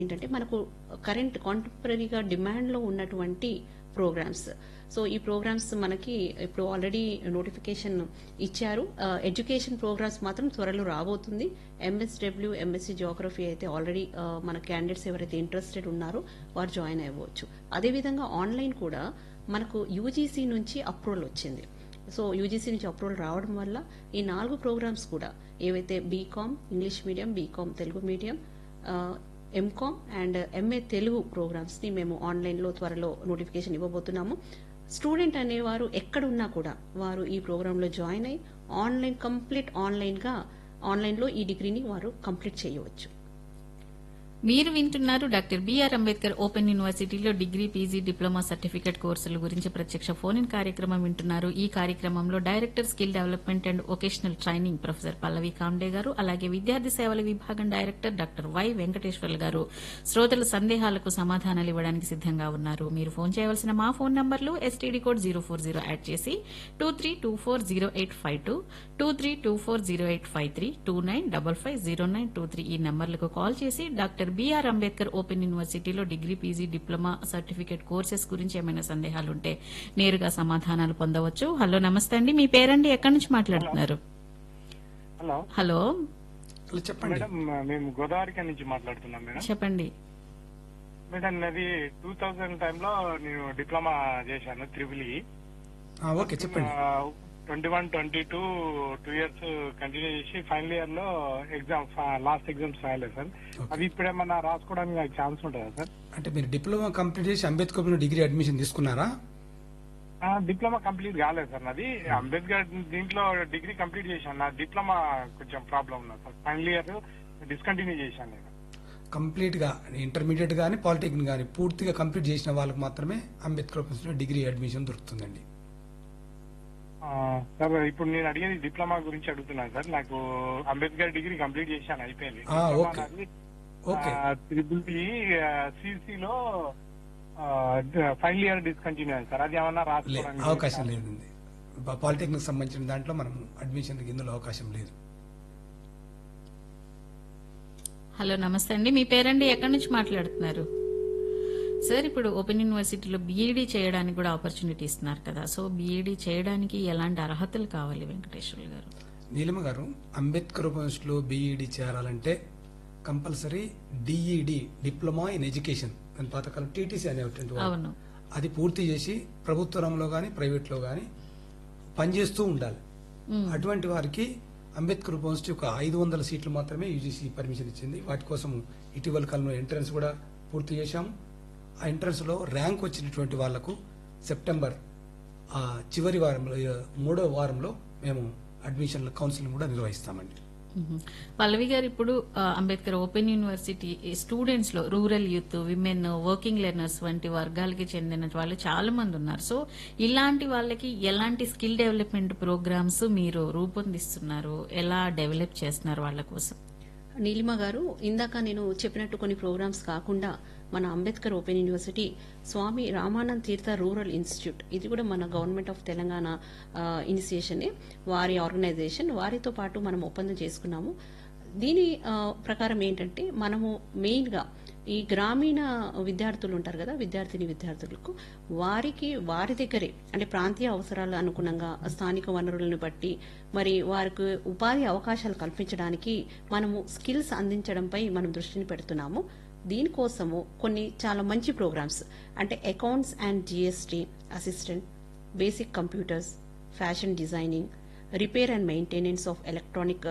ఏంటంటే మనకు కరెంట్ కాంటెంపరీగా డిమాండ్లో ఉన్నటువంటి ప్రోగ్రామ్స్ సో ఈ ప్రోగ్రామ్స్ మనకి ఇప్పుడు ఆల్రెడీ నోటిఫికేషన్ ఇచ్చారు ఎడ్యుకేషన్ ప్రోగ్రామ్స్ మాత్రం త్వరలో రాబోతుంది ఎంఎస్డబ్ల్యూ ఎంఎస్సీ జియోగ్రఫీ అయితే ఆల్రెడీ మన క్యాండిడేట్స్ ఎవరైతే ఇంట్రెస్టెడ్ ఉన్నారో వారు జాయిన్ అవ్వచ్చు అదేవిధంగా ఆన్లైన్ కూడా మనకు యూజీసీ నుంచి అప్రూవల్ వచ్చింది సో యూజీసీ నుంచి అప్రూవల్ రావడం వల్ల ఈ నాలుగు ప్రోగ్రామ్స్ కూడా ఏవైతే BCom English medium BCom Telugu medium MCom and MA Telugu programs ని మేము ఆన్లైన్ లో త్వరలో నోటిఫికేషన్ ఇవ్వబోతున్నాము స్టూడెంట్ అనేవారు ఎక్కడున్నా కూడా వారు ఈ ప్రోగ్రామ్ లో జాయిన్ అయి ఆన్లైన్ కంప్లీట్ ఆన్లైన్ గా ఆన్లైన్ లో ఈ డిగ్రీని వారు కంప్లీట్ చేయవచ్చు మీరు వింటున్నారు డాక్టర్ బిఆర్ అంబేద్కర్ ఓపెన్ యూనివర్సిటీలో డిగ్రీ పీజీ డిప్లొమా సర్టిఫికెట్ కోర్సుల గురించి ప్రత్యక్ష ఫోన్ ఇన్ కార్యక్రమం వింటున్నారు ఈ కార్యక్రమంలో director skill development and vocational training professor Pallavi Kamde garu అలాగే విద్యార్థి సేవల విభాగం డైరెక్టర్ డాక్టర్ వై వెంకటేశ్వర్లు గారు శ్రోతల సందేహాలకు సమాధానాలు ఇవ్వడానికి సిద్దంగా ఉన్నారు మీరు ఫోన్ చేయవలసిన మా ఫోన్ నంబర్లు STD code zero four zero add చేసి two three two four zero eight five two two three two four zero eight five three two nine double five zero nine two three ఈ నంబర్లకు call చేసి doctor BR Ambedkar open యూనివర్సిటీలో degree PG diploma certificate courses గురించి ఏమైనా సందేహాలు ఉంటే నేరుగా సమాధానాలు పొందవచ్చు హలో నమస్తే అండి మీ పేరండి ఎక్కడి నుంచి మాట్లాడుతున్నారు హలో హలో అలా చెప్పండి మేడం మేము గోదావరిక నుంచి మాట్లాడుతున్నాం మేడం చెప్పండి మేడం నాది టూ థౌజండ్ టైంలో నేను డిప్లొమా చేశాను త్రిబుల్ ఆ, ఓకే చెప్పండి twenty one twenty two two years continue చేసి ఫైనల్ ఇయర్ లో ఎగ్జామ్ లాస్ట్ ఎగ్జామ్స్ రాయలేదు సార్ Okay. అది ఇప్పుడేమన్నా రాసుకోవడానికి నాకు ఛాన్స్ ఉంటుందా సార్ అంటే మీరు డిప్లొమా కంప్లీట్ చేసి అంబేద్కర్ డిగ్రీ అడ్మిషన్ తీసుకున్నారా ఆ, డిప్లొమా కంప్లీట్ కాలేదు సార్ నాది అంబేద్కర్ దీంట్లో డిగ్రీ కంప్లీట్ చేశాను నా డిప్లొమా కొంచెం ప్రాబ్లం ఉన్నది సార్ ఫైనల్ ఇయర్ డిస్కంటిన్యూ చేశాను నేను కంప్లీట్ గా ఇంటర్మీడియట్ గానీ పాలిటెక్నిక్ గానీ పూర్తిగా కంప్లీట్ చేసిన వాళ్ళకి మాత్రమే అంబేద్కర్ లో డిగ్రీ అడ్మిషన్ దొరుకుతుందండి ఆ, సార్ ఇప్పుడు నేను అడిగేది డిప్లొమా గురించి అడుగుతున్నాను సార్ నాకు అంబేద్కర్ డిగ్రీ కంప్లీట్ చేశాను అయిపోయింది ఆ, డిప్లొమా ఓకే. నాది, ఓకే ఆ, త్రిబుల్ ఈ సిసి లో ఫైనల్ ఇయర్ డిస్కంటిన్యూ అయింది సార్ అది ఏమన్నా లే- రాసుకోవడానికి అవకాశం లేదండి పాలిటెక్నిక్ సంబంధించిన దాంట్లో మనం అడ్మిషన్ ఇందులో అవకాశం లేదు హలో నమస్తే అండి మీ పేరండి ఎక్కడి నుంచి మాట్లాడుతున్నారు సార్ ఇప్పుడు ఓపెన్ యూనివర్సిటీలో బీఈడీ చేయడానికి కూడా ఆపర్చునిటీ ఇస్తున్నారు కదా సో బీఈడీ చేయడానికి ఎలాంటి అర్హతలు కావాలి వెంకటేశ్వర్లు గారు నీలిమ గారు అంబేద్కర్ లో బీఈడి చేరాలంటే compulsory DEd diploma in education దాని పాతకాలం టీటీసీ అనేటువంటి వాళ్ళు. అవును అది పూర్తి చేసి ప్రభుత్వ రంగంలో గాని ప్రైవేట్ లో గాని పనిచేస్తూ ఉండాలి అటువంటి వారికి అంబేద్కర్ యూనివర్సిటీ ఒక ఐదు వందల సీట్లు మాత్రమే యూజీసీ పర్మిషన్ ఇచ్చింది వాటి కోసం ఇటీవల కాలంలో ఎంట్రన్స్ కూడా పూర్తి చేశాము ఆ ఎంట్రన్స్ లో ర్యాంక్ వచ్చినటువంటి వాళ్లకు సెప్టెంబర్ ఆ చివరి వారంలో ఆ, మూడో వారంలో మేము అడ్మిషన్ కౌన్సిలింగ్ కూడా నిర్వహిస్తామండి మ్మ్. పల్లవి గారు ఇప్పుడు ఆ, అంబేద్కర్ ఓపెన్ యూనివర్సిటీ స్టూడెంట్స్ లో rural youth women working learners వంటి వర్గాలకి చెందిన వాళ్ళు చాలా మంది ఉన్నారు సో ఇలాంటి వాళ్ళకి ఎలాంటి స్కిల్ డెవలప్మెంట్ ప్రోగ్రామ్స్ మీరు రూపొందిస్తున్నారు ఎలా డెవలప్ చేస్తున్నారు వాళ్ళ కోసం నీలిమ గారు ఇందాక నేను చెప్పినట్టు కొన్ని ప్రోగ్రామ్స్ కాకుండా మన Ambedkar open university Swami Ramanand Tirtha rural institute ఇది కూడా మన గవర్నమెంట్ ఆఫ్ తెలంగాణ ఇనిషియేషన్ వారి ఆర్గనైజేషన్ వారితో పాటు మనం ఒప్పందం చేసుకున్నాము దీని ఆ, ప్రకారం ఏంటంటే మనము మెయిన్ గా ఈ గ్రామీణ విద్యార్థులు ఉంటారు కదా విద్యార్థిని విద్యార్థులకు వారికి వారి దగ్గరే అంటే ప్రాంతీయ అవసరాల అనుగుణంగా స్థానిక వనరులను బట్టి మరి వారికి ఉపాధి అవకాశాలు కల్పించడానికి మనము స్కిల్స్ అందించడంపై మనం దృష్టిని పెడుతున్నాము దీనికోసము కొన్ని చాలా మంచి ప్రోగ్రామ్స్ అంటే accounts and GST assistant basic computers fashion designing repair and maintenance of electronic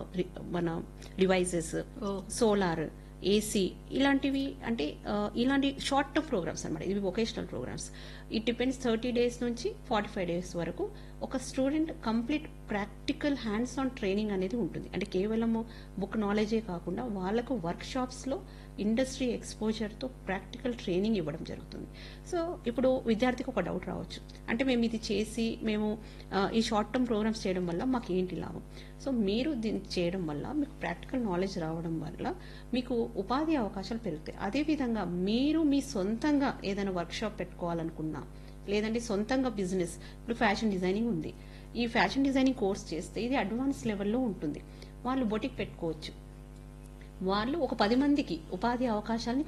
మన డివైసెస్ ఓ. సోలార్ ఏసీ ఇలాంటివి అంటే ఆ, ఇలాంటి షార్ట్ టర్మ్ ప్రోగ్రామ్స్ అనమాట ఇవి vocational programs it depends thirty days నుంచి ఫార్టీ ఫైవ్ డేస్ వరకు ఒక student complete practical hands on training అనేది ఉంటుంది అంటే కేవలం బుక్ నాలెడ్జే కాకుండా వాళ్ళకు వర్క్ షాప్స్ లో ఇండస్ట్రీ ఎక్స్పోజర్ తో ప్రాక్టికల్ ట్రైనింగ్ ఇవ్వడం జరుగుతుంది సో ఇప్పుడు విద్యార్థికి ఒక డౌట్ రావచ్చు అంటే మేము ఇది చేసి మేము ఆ, ఈ షార్ట్ టర్మ్ ప్రోగ్రామ్స్ చేయడం వల్ల మాకు ఏంటి లాభం సో మీరు దీన్ని చేయడం వల్ల మీకు ప్రాక్టికల్ నాలెడ్జ్ రావడం వల్ల మీకు ఉపాధి అవకాశాలు పెరుగుతాయి అదేవిధంగా మీరు మీ సొంతంగా ఏదైనా వర్క్ షాప్ పెట్టుకోవాలనుకున్నా లేదంటే సొంతంగా బిజినెస్ ఇప్పుడు ఫ్యాషన్ డిజైనింగ్ ఉంది ఈ ఫ్యాషన్ డిజైనింగ్ కోర్స్ చేస్తే ఇది అడ్వాన్స్ లెవెల్లో ఉంటుంది వాళ్ళు బొటిక్ పెట్టుకోవచ్చు వాళ్ళు ఒక పది మందికి ఉపాధి అవకాశాలని